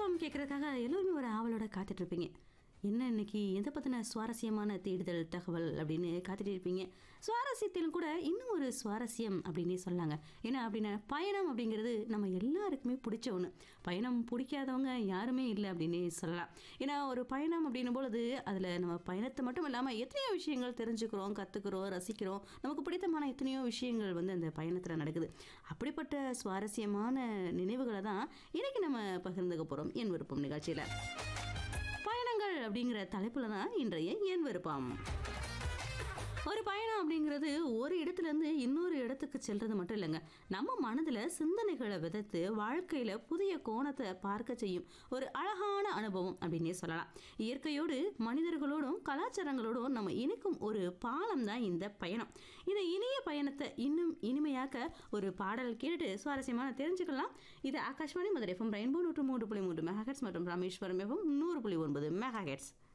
விருப்பம் கேட்கறதுக்காக எல்லோருமே ஒரு ஆவலோட காத்துட்டு இருப்பீங்க என்ன இன்னைக்கு எதை பற்றின சுவாரஸ்யமான தேடுதல் தகவல் அப்படின்னு காத்துட்டு இருப்பீங்க சுவாரஸ்யத்திலும் கூட இன்னும் ஒரு சுவாரஸ்யம் அப்படின்னே சொல்லாங்க ஏன்னா அப்படின்னா பயணம் அப்படிங்கிறது நம்ம எல்லாருக்குமே பிடிச்ச ஒன்று பயணம் பிடிக்காதவங்க யாருமே இல்லை அப்படின்னே சொல்லலாம் ஏன்னா ஒரு பயணம் அப்படின்னும் பொழுது அதில் நம்ம பயணத்தை மட்டும் இல்லாமல் எத்தனையோ விஷயங்கள் தெரிஞ்சுக்கிறோம் கற்றுக்குறோம் ரசிக்கிறோம் நமக்கு பிடித்தமான எத்தனையோ விஷயங்கள் வந்து அந்த பயணத்தில் நடக்குது அப்படிப்பட்ட சுவாரஸ்யமான நினைவுகளை தான் இன்னைக்கு நம்ம பகிர்ந்துக்க போகிறோம் என் விருப்பம் நிகழ்ச்சியில் பயணங்கள் அப்படிங்கிற தலைப்புல தான் இன்றைய என் விருப்பம் ஒரு பயணம் அப்படிங்கிறது ஒரு இடத்துல இருந்து இன்னொரு இடத்துக்கு செல்றது மட்டும் இல்லைங்க நம்ம மனதில் சிந்தனைகளை விதைத்து வாழ்க்கையில் புதிய கோணத்தை பார்க்க செய்யும் ஒரு அழகான அனுபவம் அப்படின்னே சொல்லலாம் இயற்கையோடு மனிதர்களோடும் கலாச்சாரங்களோடும் நம்ம இணைக்கும் ஒரு பாலம் தான் இந்த பயணம் இந்த இனிய பயணத்தை இன்னும் இனிமையாக்க ஒரு பாடல் கேட்டுட்டு சுவாரஸ்யமான தெரிஞ்சுக்கலாம் இது ஆகாஷ்வாணி மதுரை எஃப்எம் ரெயின்போ நூற்று மூன்று புள்ளி மூன்று மெகாஹெட்ஸ் மற்றும் ராமேஸ்வரம் எஃப்எம் நூறு புள்ளி ஒன்பது மெகாஹெட்ஸ்